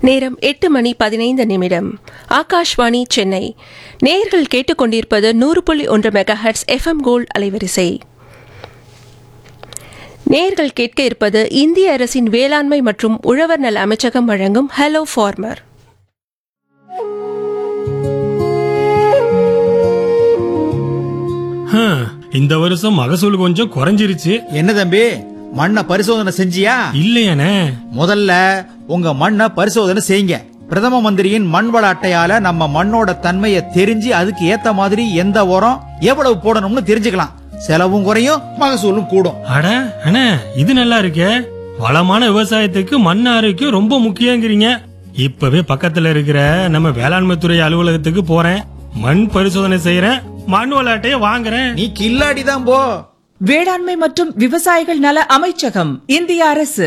நேரம் எட்டு மணி பதினைந்து நிமிடம் ஆகாஷ்வாணி சென்னை நேயர்கள் கேட்டுக்கொண்டிருப்பது நூறு புள்ளி ஒன்று மெகாஹெட்ஸ் எஃப்எம் கோல்ட் அலைவரிசை நேயர்கள் கேட்க இருப்பது இந்திய அரசின் வேளாண்மை மற்றும் உழவர் நல அமைச்சகம் வழங்கும் ஹலோ ஃபார்மர் ஹம், இந்த வருஷம் மகசூல் கொஞ்சம் குறைஞ்சிருச்சு என்ன தம்பி மண்ணை பரிசோதனை செஞ்சியா இல்லையானே முதல்ல உங்க மண்ணை பரிசோதனை செய்யுங்க பிரதம மந்திரியின் மண் வள அட்டையால நம்ம மண்ணோட தன்மையை தெரிஞ்சு அதுக்கு ஏத்த மாதிரி எந்த உரம் எவ்வளவு போடணும்னு தெரிஞ்சுக்கலாம் செலவும் குறையும் மகசூலும் கூடும் அட அண்ணே இது நல்லா இருக்கே வளமான விவசாயத்துக்கு மண் ஆரோக்கியம் ரொம்ப முக்கியங்கிறீங்க இப்பவே பக்கத்துல இருக்கிற நம்ம வேளாண்மை துறை அலுவலகத்துக்கு போறேன் மண் பரிசோதனை செய்யறேன் மண் விளையாட்டைய வாங்குறேன் நீ கில்லாடி தான் போ வேளாண்மை மற்றும் விவசாயிகள் நல அமைச்சகம் இந்திய அரசு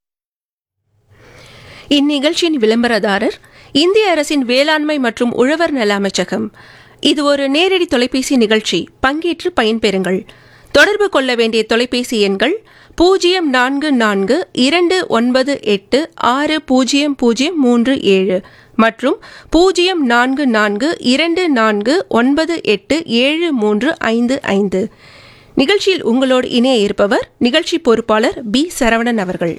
இந்நிகழ்ச்சியின் விளம்பரதாரர் இந்திய அரசின் வேளாண்மை மற்றும் உழவர் நல அமைச்சகம் இது ஒரு நேரடி தொலைபேசி நிகழ்ச்சி பங்கேற்று பயன்பெறுங்கள் தொடர்பு கொள்ள வேண்டிய தொலைபேசி எண்கள் பூஜ்ஜியம் நான்கு நான்கு இரண்டு ஒன்பது எட்டு ஆறு பூஜ்ஜியம் பூஜ்ஜியம் மூன்று ஏழு மற்றும் பூஜ்ஜியம் நான்கு நான்கு இரண்டு நான்கு ஒன்பது எட்டு ஏழு மூன்று ஐந்து ஐந்து நிகழ்ச்சியில் உங்களோடு இணைய இருப்பவர் நிகழ்ச்சி பொறுப்பாளர் பி சரவணன் அவர்கள்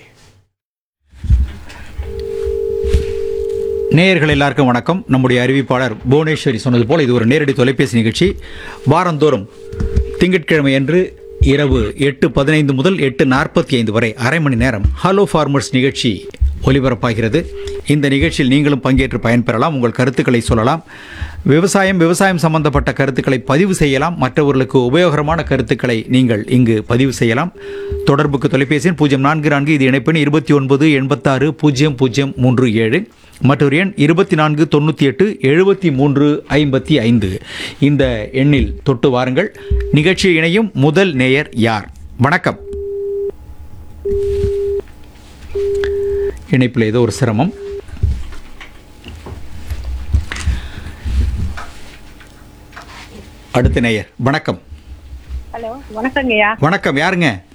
நேயர்கள் எல்லாருக்கும் வணக்கம் நம்முடைய அறிவிப்பாளர் புவனேஸ்வரி சொன்னது போல் இது ஒரு நேரடி தொலைபேசி நிகழ்ச்சி வாரந்தோறும் திங்கட்கிழமை அன்று இரவு எட்டு பதினைந்து முதல் எட்டு நாற்பத்தி ஐந்து வரை அரை மணி நேரம் ஹலோ ஃபார்மர்ஸ் நிகழ்ச்சி ஒலிபரப்பாகிறது இந்த நிகழ்ச்சியில் நீங்களும் பங்கேற்று பயன்பெறலாம் உங்கள் கருத்துக்களை சொல்லலாம் விவசாயம் விவசாயம் சம்பந்தப்பட்ட கருத்துக்களை பதிவு செய்யலாம் மற்றவர்களுக்கு உபயோகரமான கருத்துக்களை நீங்கள் இங்கு பதிவு செய்யலாம் தொடர்புக்கு தொலைபேசி எண் பூஜ்ஜியம் நான்கு நான்கு இது இணைப்பெண் இருபத்தி ஒன்பது எண்பத்தாறு பூஜ்ஜியம் பூஜ்ஜியம் மூன்று ஏழு மற்றொரு எண் இருபத்தி நான்கு தொண்ணூற்றி எட்டு எழுபத்தி மூன்று ஐம்பத்தி ஐந்து இந்த எண்ணில் தொட்டு வாருங்கள் நிகழ்ச்சியில் இணையும் முதல் நேயர் யார் வணக்கம் இணைப்பில் ஏதோ ஒரு சிரமம் அடுத்த நேயர் வணக்கம் ஹலோ வணக்கங்கய்யா வணக்கம் யாருங்க